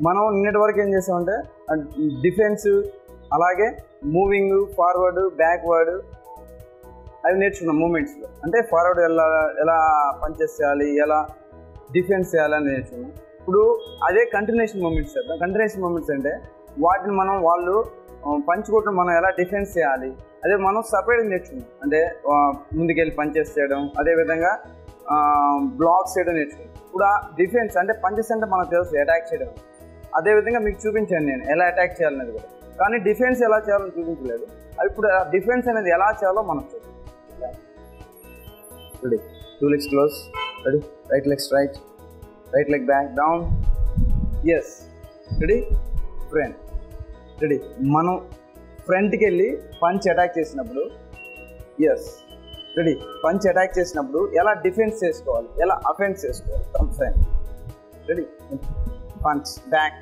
మనం నిన్నటి వరకు ఏం చేసామంటే డిఫెన్స్ అలాగే మూవింగ్ ఫార్వర్డ్ బ్యాక్వర్డ్ అవి నేర్చుకున్నాం మూమెంట్స్లో అంటే ఫార్వర్డ్ ఎలా ఎలా పంచెస్ చేయాలి ఎలా డిఫెన్స్ చేయాలని నేర్చుకున్నాం ఇప్పుడు అదే కంటిన్యూషన్ మూమెంట్స్ చేద్దాం కంటిన్యూషన్ మూమెంట్స్ అంటే వాటిని మనం వాళ్ళు పంచుకోవటం మనం ఎలా డిఫెన్స్ చేయాలి అదే మనం సపరేట్గా నేర్చుకున్నాం అంటే ఆ, ముందుకెళ్ళి పంచెస్ చేయడం అదేవిధంగా బ్లాక్స్ చేయడం నేర్చుకున్నాం ఇప్పుడు ఆ డిఫెన్స్ అంటే పంచెస్ అంటే మనకు తెలుసు అటాక్ చేయడం అదేవిధంగా మీకు చూపించాను నేను ఎలా అటాక్ చేయాలనేది కూడా కానీ డిఫెన్స్ ఎలా చేయాలని చూపించలేదు అది ఇప్పుడు ఆ డిఫెన్స్ అనేది ఎలా చేయాలో మనం చూద్దాం ready two legs close ready right leg straight right leg back down yes ready front ready మనం ఫ్రంట్కి వెళ్ళి పంచ్ అటాక్ చేసినప్పుడు ఎస్ రెడీ పంచ్ అటాక్ చేసినప్పుడు ఎలా డిఫెన్స్ చేసుకోవాలి ఎలా అఫెన్స్ చేసుకోవాలి come front ready punch back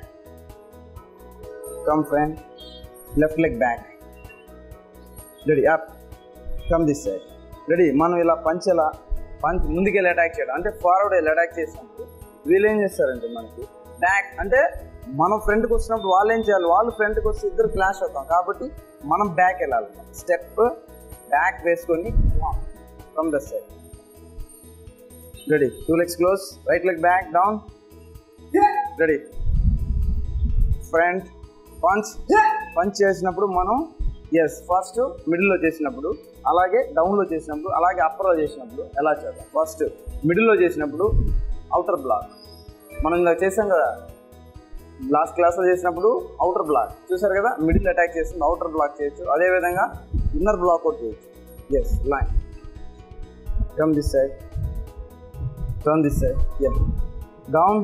come front left leg back ready up come this side ready మనం ఇలా పంచ్ ఎలా పంచ్ ముందుకెళ్ళి అటాక్ చేయడం అంటే ఫార్వర్డ్ వెళ్ళి అటాక్ చేసినప్పుడు వీళ్ళు ఏం చేస్తారంటే మనకి బ్యాక్ అంటే మనం ఫ్రంట్కి వచ్చినప్పుడు వాళ్ళు ఏం చేయాలి వాళ్ళు ఫ్రంట్కి వస్తే ఇద్దరు క్లాష్ అవుతాం కాబట్టి మనం బ్యాక్ వెళ్ళాలి స్టెప్ బ్యాక్ వేసుకొని from the side ready two legs close right leg back down ready front punch punch చేసినప్పుడు మనం ఎస్ ఫస్ట్ మిడిల్లో చేసినప్పుడు అలాగే డౌన్లో చేసినప్పుడు అలాగే అప్పర్లో చేసినప్పుడు ఎలా చేద్దాం ఫస్ట్ మిడిల్లో చేసినప్పుడు అవుటర్ బ్లాక్ మనం ఇలా చేసాం కదా లాస్ట్ క్లాస్లో చేసినప్పుడు అవుటర్ బ్లాక్ చూసారు కదా మిడిల్ అటాక్ చేసింది అవుటర్ బ్లాక్ చేయొచ్చు అదేవిధంగా ఇన్నర్ బ్లాక్ అవుట్ చేయొచ్చు yes line come this side turn this side yes down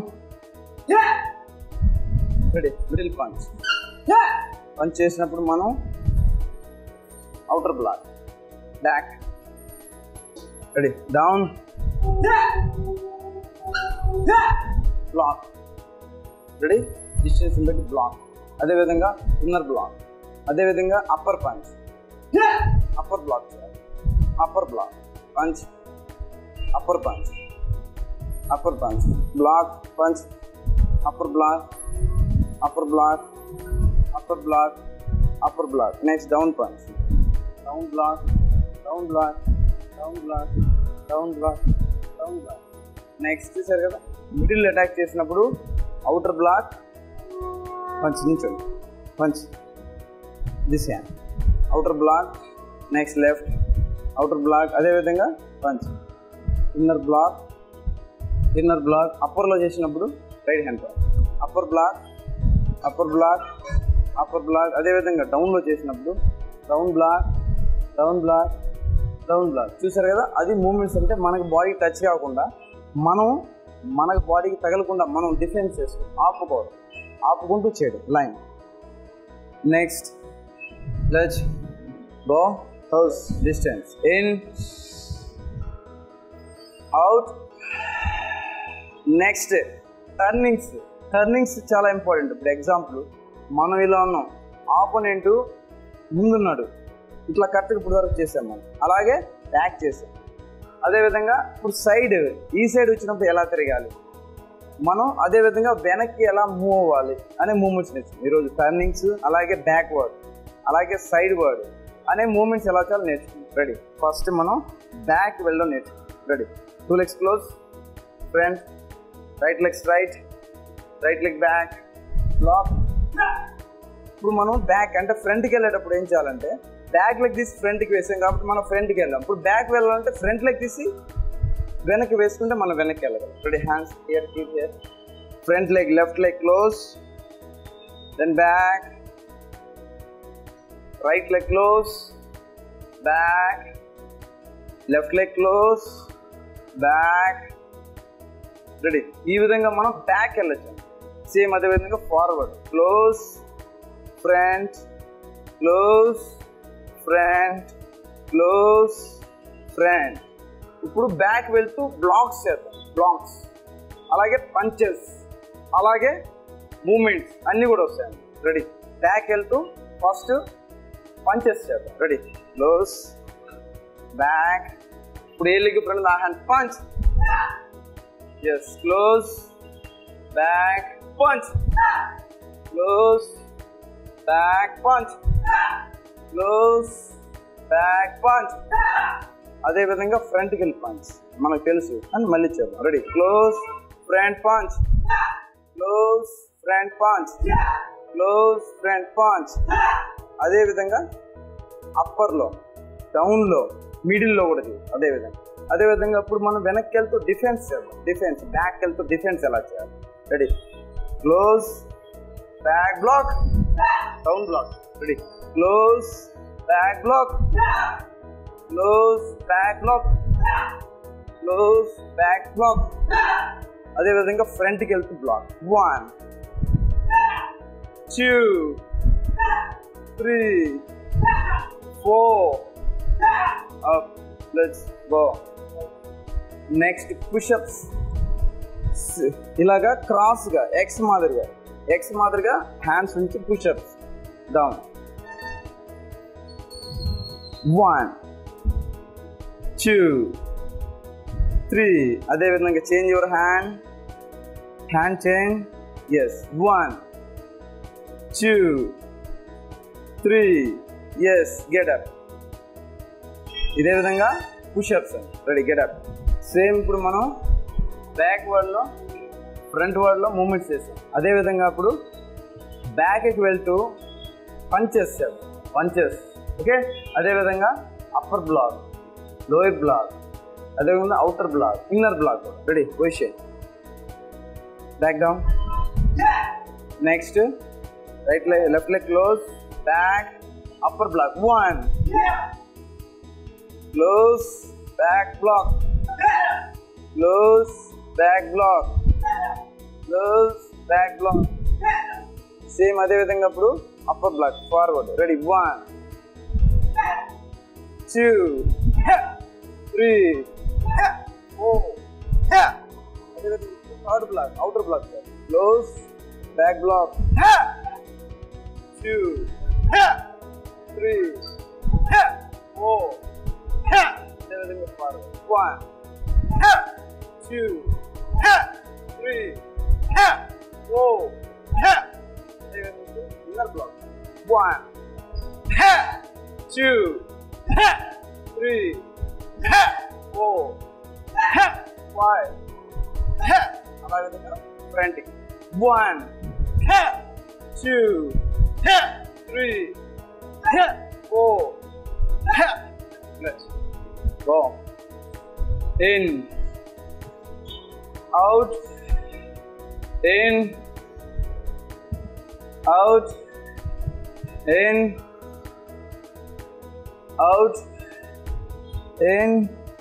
ready middle punch punch చేసినప్పుడు మనం outer block back ready down block ready distance బట్టి block అదేవిధంగా ఇన్నర్ బ్లాక్ అదేవిధంగా upper punch upper block చేయాలి upper block punch upper punch upper punch block punch upper block upper block upper block upper block next down punch down block down block down block down block down block next చూసారు కదా middle attack చేసినప్పుడు outer block punch నించోండి punch this hand outer block next left outer block అదేవిధంగా punch inner block inner block అప్పర్లో చేసినప్పుడు right hand punch upper block upper block upper block అదేవిధంగా డౌన్లో చేసినప్పుడు down block down block down block చూసారు కదా అది మూమెంట్స్ అంటే మనకి బాడీ టచ్ కాకుండా మనం మనకు బాడీకి తగలకుండా మనం డిఫెన్స్ చేసుకోవడం ఆపుకోవడం ఆపుకుంటూ చేయడం line next let's go house distance in out next turnings turnings చాలా ఇంపార్టెంట్ ఇప్పుడు ఎగ్జాంపుల్ మనం ఇలా ఉన్నాం ఆపోనెంట్ ముందున్నాడు ఇట్లా కరెక్ట్గా ఇప్పుడు వరకు చేసాం మనం అలాగే బ్యాక్ చేసాం అదేవిధంగా ఇప్పుడు సైడ్ ఈ సైడ్ వచ్చినప్పుడు ఎలా తిరగాలి మనం అదేవిధంగా వెనక్కి ఎలా మూవ్ అవ్వాలి అనే మూమెంట్స్ నేర్చుకున్నాం ఈరోజు టర్నింగ్స్ అలాగే బ్యాక్వర్డ్ అలాగే సైడ్ వర్డ్ అనే మూమెంట్స్ ఎలా చేయాలో నేర్చుకున్నాం రెడీ ఫస్ట్ మనం బ్యాక్ వెళ్ళడం నేర్చుకున్నాం ready two legs close front right leg straight right leg back block ఇప్పుడు మనం బ్యాక్ అంటే ఫ్రంట్కి వెళ్ళేటప్పుడు ఏం చేయాలంటే బ్యాక్ లెగ్ తీసి ఫ్రంట్కి వేసాం కాబట్టి మనం ఫ్రంట్కి వెళ్ళాం ఇప్పుడు బ్యాక్ వెళ్ళాలంటే ఫ్రంట్ లెగ్ తీసి వెనక్కి వేసుకుంటే మనం వెనక్కి వెళ్ళగలం ready hands here keep here front leg left leg close then back right leg close back left leg close back ready ఈ విధంగా మనం బ్యాక్ వెళ్ళొచ్చు సేమ్ అదే విధంగా forward close front close front close front ఇప్పుడు బ్యాక్ వెళ్తూ blocks చేద్దాం blocks అలాగే పంచెస్ అలాగే మూమెంట్స్ అన్నీ కూడా వస్తాయి రెడీ బ్యాక్ వెళ్తూ ఫస్ట్ పంచెస్ చేద్దాం రెడీ క్లోజ్ బ్యాక్ ఇప్పుడు ఏ లెగ్ ఫ్రంట్ ఆ hand punch yes close back punch close back punch close back punch అదే విధంగా ఫ్రంట్ కిల్ పంచ్ మనకు తెలుసు అని మళ్ళీ చేద్దాం ready close front punch close front punch close front punch అదే విధంగా అప్పర్లో డౌన్లో మిడిల్లో కూడా చేయాలి అదే విధంగా అదే విధంగా ఇప్పుడు మనం వెనక్కి వెళ్తూ డిఫెన్స్ చేద్దాం డిఫెన్స్ బ్యాక్ వెళ్తూ డిఫెన్స్ ఎలా చేయాలి ready close back block down block ready close back block close back block close back block అదే విధంగా ఫ్రంట్కి వెళ్తూ block one two three four up let's go next pushups ఇలాగా క్రాస్గా ఎక్స్ మాదిరిగా ఎక్స్ మాదిరిగా హ్యాండ్స్ నుంచి pushups down one two three అదే విధంగా change your hand hand change yes one two three yes get up ఇదే విధంగా pushups ready get up same ఇప్పుడు మనం బ్యాక్ వర్డ్లో ఫ్రంట్ వర్డ్లో మూమెంట్స్ చేసాం అదే విధంగా అప్పుడు బ్యాక్కి వెళ్తూ పంచెస్ చేద్దాం పంచెస్ ఓకే అదే విధంగా అప్పర్ బ్లాక్ లోయర్ బ్లాక్ అదేవిధంగా outer block inner block ready position back down next right leg left leg close back upper block one close back block close back block close back block same అదే విధంగా అప్పుడు upper block forward ready one two three four అదే విధంగా third block outer block close back block two three four అదే విధంగా forward one two three four అదే విధంగా inner black one two, three, four, five. అలా విధంగా ఫ్రంట్కి one two three four go in out in out in out, in,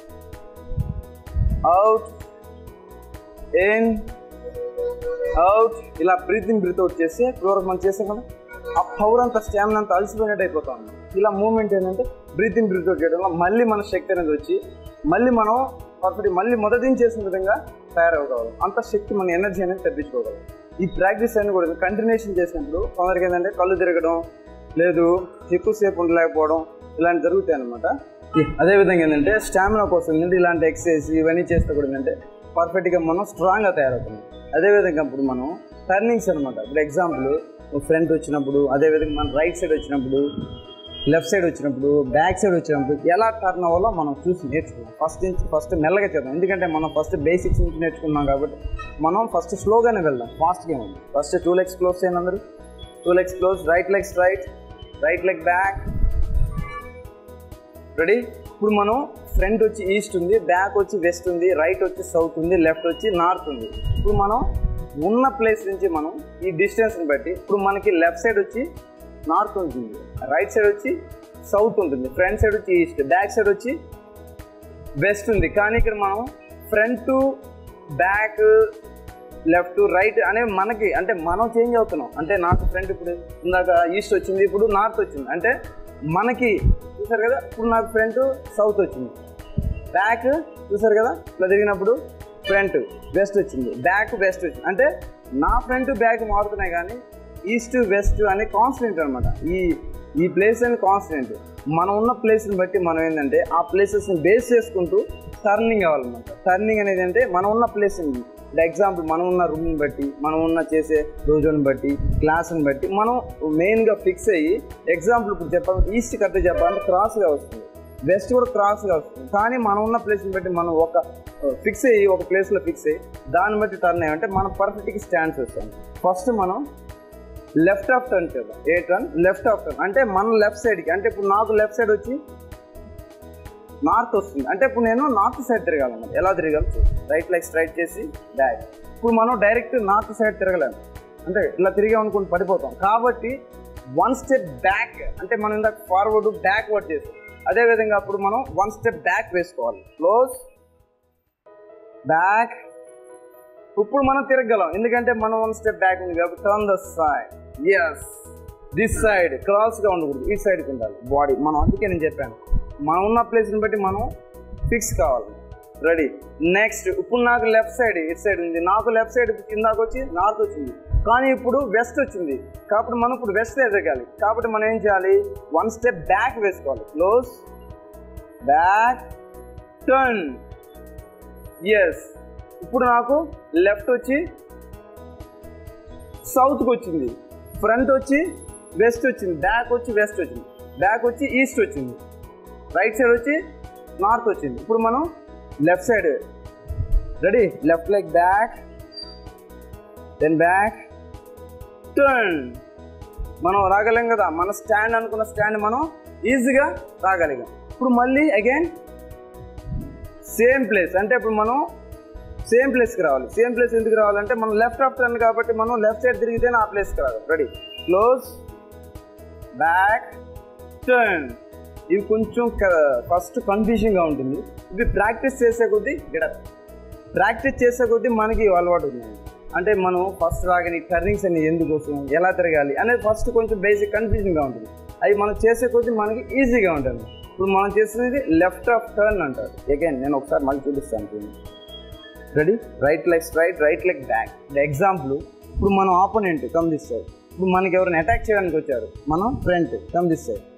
out, in, out ఇలా breathing breath out చేస్తే ఇప్పుడు మనం చేసాం కదా ఆ పవర్ అంతా స్టామినా అంతా అలసిపోయినట్టు అయిపోతాం ఇలా మూమెంట్ ఏంటంటే బ్రీతింగ్ బ్రీత్ అవుట్ చేయడం వల్ల మళ్ళీ మన శక్తి అనేది వచ్చి మళ్ళీ మనం పర్ఫెక్ట్ మళ్ళీ మొదటి నుంచి చేసిన విధంగా తయారవగలం అంత శక్తి మన ఎనర్జీ అనేది తెప్పించుకోగలం ఈ ప్రాక్టీస్ అన్ని కూడా కంటిన్యూషన్ చేసినప్పుడు కొందరికి ఏంటంటే కళ్ళు తిరగడం లేదు ఎక్కువసేపు ఉండలేకపోవడం ఇలాంటి జరుగుతాయి అనమాట అదేవిధంగా ఏంటంటే స్టామినా కోసం ఏంటంటే ఇలాంటి ఎక్సర్సైజ్ ఇవన్నీ చేస్తే కూడా ఏంటంటే పర్ఫెక్ట్గా మనం స్ట్రాంగ్గా తయారవుతాం అదేవిధంగా ఇప్పుడు మనం టర్నింగ్స్ అనమాట ఇప్పుడు ఎగ్జాంపుల్ ఫ్రంట్ వచ్చినప్పుడు అదేవిధంగా మన రైట్ సైడ్ వచ్చినప్పుడు లెఫ్ట్ సైడ్ వచ్చినప్పుడు బ్యాక్ సైడ్ వచ్చినప్పుడు ఎలా టర్న్ అవ్వాలో మనం చూసి నేర్చుకున్నాం ఫస్ట్ నుంచి ఫస్ట్ మెల్లగా చేద్దాం ఎందుకంటే మనం ఫస్ట్ బేసిక్స్ నుంచి నేర్చుకున్నాం కాబట్టి మనం ఫస్ట్ స్లోగానే వెళ్దాం ఫాస్ట్గా ఉంది ఫస్ట్ టూ లెగ్స్ క్లోజ్ చేయండి అందరూ two legs close right legs right right leg back ready ఇప్పుడు మనం ఫ్రంట్ వచ్చి ఈస్ట్ ఉంది బ్యాక్ వచ్చి వెస్ట్ ఉంది రైట్ వచ్చి సౌత్ ఉంది లెఫ్ట్ వచ్చి నార్త్ ఉంది ఇప్పుడు మనం ఉన్న ప్లేస్ నుంచి మనం ఈ డిస్టెన్స్ని బట్టి ఇప్పుడు మనకి లెఫ్ట్ సైడ్ వచ్చి నార్త్ ఉంటుంది రైట్ సైడ్ వచ్చి సౌత్ ఉంటుంది ఫ్రంట్ సైడ్ వచ్చి ఈస్ట్ బ్యాక్ సైడ్ వచ్చి వెస్ట్ ఉంది కానీ ఇక్కడ మనం ఫ్రంట్ బ్యాక్ లెఫ్ట్ రైట్ అనే మనకి అంటే మనం చేంజ్ అవుతున్నాం అంటే నాకు ఫ్రంట్ ఇప్పుడు ఇందాక ఈస్ట్ వచ్చింది ఇప్పుడు నార్త్ వచ్చింది అంటే మనకి చూసారు కదా ఇప్పుడు నాకు ఫ్రంట్ సౌత్ వచ్చింది బ్యాక్ చూసారు కదా ఇట్లా తిరిగినప్పుడు ఫ్రంట్ వెస్ట్ వచ్చింది బ్యాక్ వెస్ట్ వచ్చింది అంటే నా ఫ్రంట్ బ్యాక్ మారుతున్నాయి కానీ ఈస్ట్ వెస్ట్ అనే కాన్స్టెంట్ అనమాట ఈ ఈ ప్లేస్ అని కాన్స్టెంట్ మనం ఉన్న ప్లేస్ని బట్టి మనం ఏంటంటే ఆ ప్లేసెస్ని బేస్ చేసుకుంటూ టర్నింగ్ అవ్వాలన్నమాట టర్నింగ్ అనేది అంటే మనం ఉన్న ప్లేస్ ఇప్పుడు ఎగ్జాంపుల్ మనం ఉన్న రూమ్ని బట్టి మనం ఉన్న చేసే రోజుని బట్టి క్లాస్ని బట్టి మనం మెయిన్గా ఫిక్స్ అయ్యి ఎగ్జాంపుల్ ఇప్పుడు చెప్పాలి ఈస్ట్ కట్ట చెప్పాలంటే క్రాస్గా వస్తుంది వెస్ట్ కూడా క్రాస్గా వస్తుంది కానీ మనం ఉన్న ప్లేస్ని బట్టి మనం ఒక ఫిక్స్ అయ్యి ఒక ప్లేస్లో ఫిక్స్ అయ్యి దాన్ని బట్టి టర్న్ అయ్యామంటే మనం పర్ఫెక్ట్గా స్టాండ్స్ వస్తాం ఫస్ట్ మనం లెఫ్ట్ ఆఫ్ టర్న్ చేద్దాం ఏ టర్న్ లెఫ్ట్ ఆఫ్ టర్న్ అంటే మన లెఫ్ట్ సైడ్కి అంటే ఇప్పుడు నాకు లెఫ్ట్ సైడ్ వచ్చి నార్త్ వస్తుంది అంటే ఇప్పుడు నేను నార్త్ సైడ్ తిరగాలన్నమాట ఎలా తిరగాలి రైట్ లెగ్ స్ట్రైట్ చేసి బ్యాక్ ఇప్పుడు మనం డైరెక్ట్ నార్త్ సైడ్ తిరగలేము అంటే ఇలా తిరిగామనుకుని పడిపోతాం కాబట్టి వన్ స్టెప్ బ్యాక్ అంటే మనం ఇందాక ఫార్వర్డ్ బ్యాక్వర్డ్ చేస్తాం అదేవిధంగా అప్పుడు మనం వన్ స్టెప్ బ్యాక్ వేసుకోవాలి క్లోజ్ బ్యాక్ ఇప్పుడు మనం తిరగలం ఎందుకంటే మనం వన్ స్టెప్ బ్యాక్ ఉంది కాబట్టి turn the side yes this side క్రాస్గా ఉండకూడదు ఈ సైడ్కి ఉండాలి బాడీ మనం అందుకే నేను చెప్పాను మనం ఉన్న ప్లేస్ని బట్టి మనం ఫిక్స్ కావాలి రెడీ నెక్స్ట్ ఇప్పుడు నాకు లెఫ్ట్ సైడ్ ఇటు సైడ్ ఉంది నాకు లెఫ్ట్ సైడ్ కిందకు వచ్చి నార్త్ వచ్చింది కానీ ఇప్పుడు వెస్ట్ వచ్చింది కాబట్టి మనం ఇప్పుడు వెస్ట్ ఎదగాలి కాబట్టి మనం ఏం చేయాలి వన్ స్టెప్ బ్యాక్ వేసుకోవాలి క్లోజ్ బ్యాక్ టర్న్ ఎస్ ఇప్పుడు నాకు లెఫ్ట్ వచ్చి సౌత్కి వచ్చింది ఫ్రంట్ వచ్చి వెస్ట్ వచ్చింది బ్యాక్ వచ్చి వెస్ట్ వచ్చింది బ్యాక్ వచ్చి ఈస్ట్ వచ్చింది రైట్ సైడ్ వచ్చి నార్త్ వచ్చింది ఇప్పుడు మనం left side ready left leg back then back turn మనం రాగలేం కదా మన స్టాండ్ అనుకున్న స్టాండ్ మనం ఈజీగా రాగలిగాం ఇప్పుడు మళ్ళీ అగైన్ సేమ్ ప్లేస్ అంటే ఇప్పుడు మనం సేమ్ ప్లేస్కి రావాలి సేమ్ ప్లేస్ ఎందుకు రావాలంటే మనం లెఫ్ట్ ఆఫ్ టర్న్ కాబట్టి మనం లెఫ్ట్ సైడ్ తిరిగితేనే ఆ ప్లేస్కి రావాలి రెడీ క్లోజ్ బ్యాక్ టర్న్ ఇవి కొంచెం ఫస్ట్ కన్ఫ్యూజింగ్గా ఉంటుంది ఇవి ప్రాక్టీస్ చేసే కొద్దీ గెడప్ ప్రాక్టీస్ చేసే కొద్దీ మనకి అలవాటు ఉంది అంటే మనం ఫస్ట్ రాగానే టర్నింగ్స్ అన్ని ఎందుకోసం ఎలా తిరగాలి అనేది ఫస్ట్ కొంచెం బేసిక్ కన్ఫ్యూజింగ్గా ఉంటుంది అవి మనం చేసే కొద్దీ మనకి ఈజీగా ఉంటుంది ఇప్పుడు మనం చేసేది లెఫ్ట్ ఆఫ్ టర్న్ అంటారు అగైన్ నేను ఒకసారి మళ్ళీ చూపిస్తాను చూడండి ready right leg straight right leg back example ఇప్పుడు మనం ఆపోనెంట్ కమ్ దిస్ సైడ్ ఇప్పుడు మనకి ఎవరైనా అటాక్ చేయడానికి వచ్చారు మనం front come this side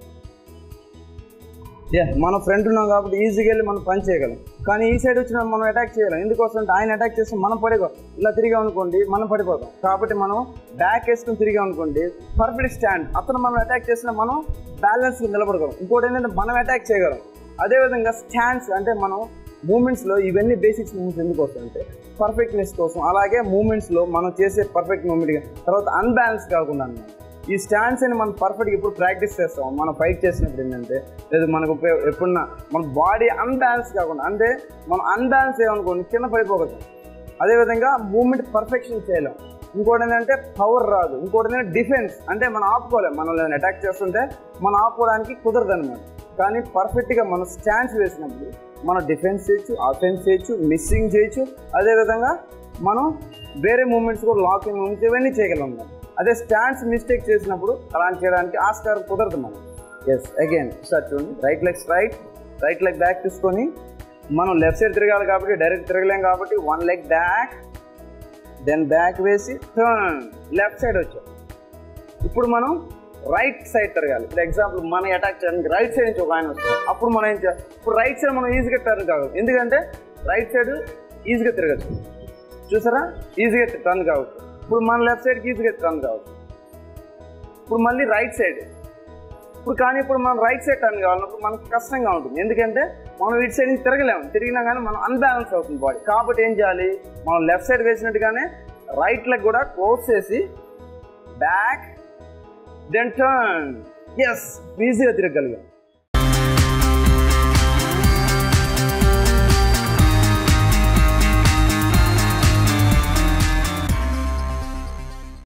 yeah మనం ఫ్రంట్ ఉన్నాం కాబట్టి ఈజీగా వెళ్ళి మనం పని చేయగలం కానీ ఈ సైడ్ వచ్చిన మనం అటాక్ చేయలేం ఎందుకోసం అంటే ఆయన అటాక్ చేస్తే మనం పడిపో ఇలా తిరిగాం అనుకోండి మనం పడిపోతాం కాబట్టి మనం బ్యాక్ వేసుకుని తిరిగాం అనుకోండి పర్ఫెక్ట్ స్టాండ్ అతను మనం అటాక్ చేసినా మనం బ్యాలెన్స్ నిలబడగలం ఇంకోటి ఏంటంటే మనం అటాక్ చేయగలం అదేవిధంగా స్టాండ్స్ అంటే మనం మూమెంట్స్లో ఇవన్నీ బేసిక్స్ మూమెంట్స్ ఎందుకు వస్తాయంటే పర్ఫెక్ట్నెస్ కోసం అలాగే మూమెంట్స్లో మనం చేసే పర్ఫెక్ట్ మూమెంట్ తర్వాత అన్బ్యాలెన్స్ కాకుండా అన్నమాట ఈ స్టాండ్స్ అని మనం పర్ఫెక్ట్గా ఇప్పుడు ప్రాక్టీస్ చేస్తాం మనం ఫైట్ చేసినప్పుడు ఏంటంటే లేదు మనకు ఉపయోగ ఎప్పుడన్నా మన బాడీ అన్బ్యాలెన్స్ కాకుండా అంటే మనం అన్బ్యాలెన్స్ ఏమనుకోండి కింద పడిపోగలుగుతాం అదేవిధంగా మూమెంట్ పర్ఫెక్షన్ చేయలేం ఇంకోటి ఏంటంటే పవర్ రాదు ఇంకోటి ఏంటంటే డిఫెన్స్ అంటే మనం ఆపుకోలేం మనం ఏదైనా అటాక్ చేస్తుంటే మనం ఆపుకోవడానికి కుదరదు అనమాట కానీ పర్ఫెక్ట్గా మనం స్టాండ్స్ వేసినప్పుడు మనం డిఫెన్స్ చేయొచ్చు అఫెన్స్ చేయొచ్చు మిస్సింగ్ చేయొచ్చు అదేవిధంగా మనం వేరే మూమెంట్స్ కూడా లాకింగ్ మూమెంట్స్ ఇవన్నీ చేయగలం అన్నమాట. అదే స్టాండ్స్ మిస్టేక్ చేసినప్పుడు అలాంటి చేయడానికి ఆస్కారం కుదరదు మనం ఎస్ అగైన్ సార్ చూడండి right leg right right leg back తీసుకొని మనం లెఫ్ట్ సైడ్ తిరగాలి కాబట్టి డైరెక్ట్ తిరగలేం కాబట్టి one leg back then back వేసి టర్న్ లెఫ్ట్ సైడ్ వచ్చాం ఇప్పుడు మనం రైట్ సైడ్ తిరగాలి ఇప్పుడు ఎగ్జాంపుల్ మన అటాక్ చేయడానికి రైట్ సైడ్ నుంచి ఒక ఆయన వస్తారు అప్పుడు మనం ఏం చేయాలి ఇప్పుడు రైట్ సైడ్ మనం ఈజీగా టర్న్ కావచ్చు ఎందుకంటే రైట్ సైడ్ ఈజీగా తిరగచ్చు చూసారా ఈజీగా టర్న్ కావచ్చు ఇప్పుడు మన లెఫ్ట్ సైడ్కి ఈజీగా టర్న్ కావచ్చు ఇప్పుడు మళ్ళీ రైట్ సైడ్ ఇప్పుడు కానీ ఇప్పుడు మనం రైట్ సైడ్ టర్న్ కావాలన్నప్పుడు మనకు కష్టంగా ఉంటుంది ఎందుకంటే మనం ఇటు సైడ్ నుంచి తిరగలేము తిరిగినా కానీ మనం అన్బ్యాలెన్స్ అవుతుంది బాడీ కాబట్టి ఏం చేయాలి మనం లెఫ్ట్ సైడ్ వేసినట్టుగానే రైట్ లెగ్ కూడా క్లోజ్ చేసి బ్యాక్ దెన్ టర్న్ ఎస్ ఈజీగా తిరగలిగాం